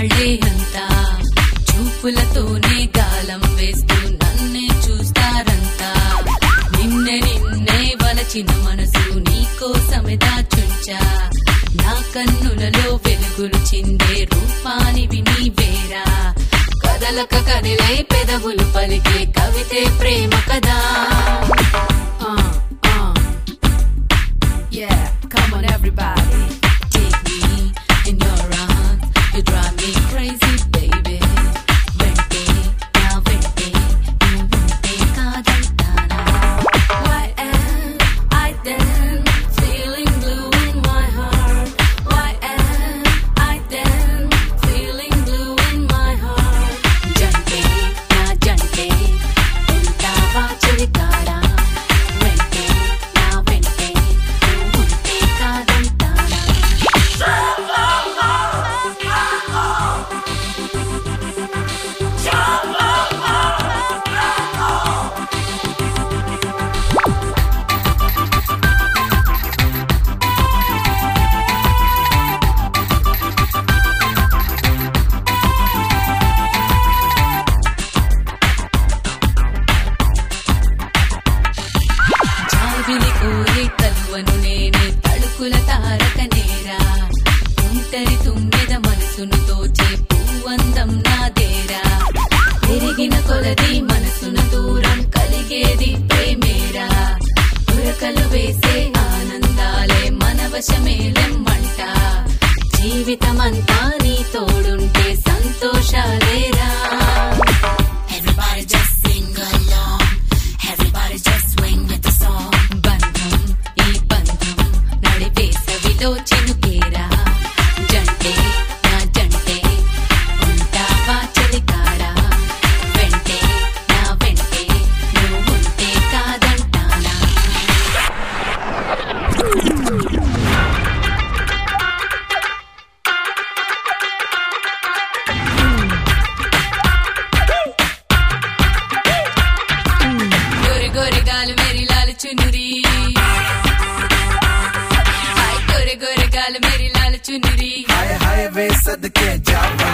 వాళ్ళే అంతా చూపులతోనే గాలం వేస్తూ నన్నే చూస్తారంతా నిన్నే నిన్నే వలచిన మనసు నీకోసమే దాచుంచా నా కన్నులలో వెలుగులు చిందే రూపానివి నీవేరా కదలక కదిలే పెదవులు పలికే కవితే ప్రేమ కదా Uh, uh. Yeah, come on everybody. Take me in your arms, you drive me crazy, baby. వెంటే నా వెంటే నువ్వుంటే కాదంటానా Why am I then feeling blue in my heart? Why am I then feeling blue in my heart? జంటే నా జంటే ఉంటావా చెలికాడా వెంటే నా వెంటే నువ్వుంటే కాదంటానా జాబిలి కోరే కలువను నేనే తడుకుల తారక నేరా ఒంటరి తుమ్మెద మనసును దోచే పూవందం నాదేరా పెరిగిన కొలది మనసున దూరం కలిగేది ప్రేమేరా ఉరకలు వేసే ఆనందాలే మన వశమేలెమ్మంట జీవితమంతా నీ తోడుంటే సంతోషాలేరా Everybody just sing along. Everybody just swing with the song. బంధం ఈ బంధం నడిపేసవిలో చినుకేరా జంటే నా జంటే ఉంటావా చెలికాడా వెంటే నా వెంటే నువ్వుంటే కాదంటానా गोरे गोरे गाल मेरी लाल चुनरी हाय गोरे गोरे गाल मेरी लाल चुनरी हाय हाय वे सदके जावा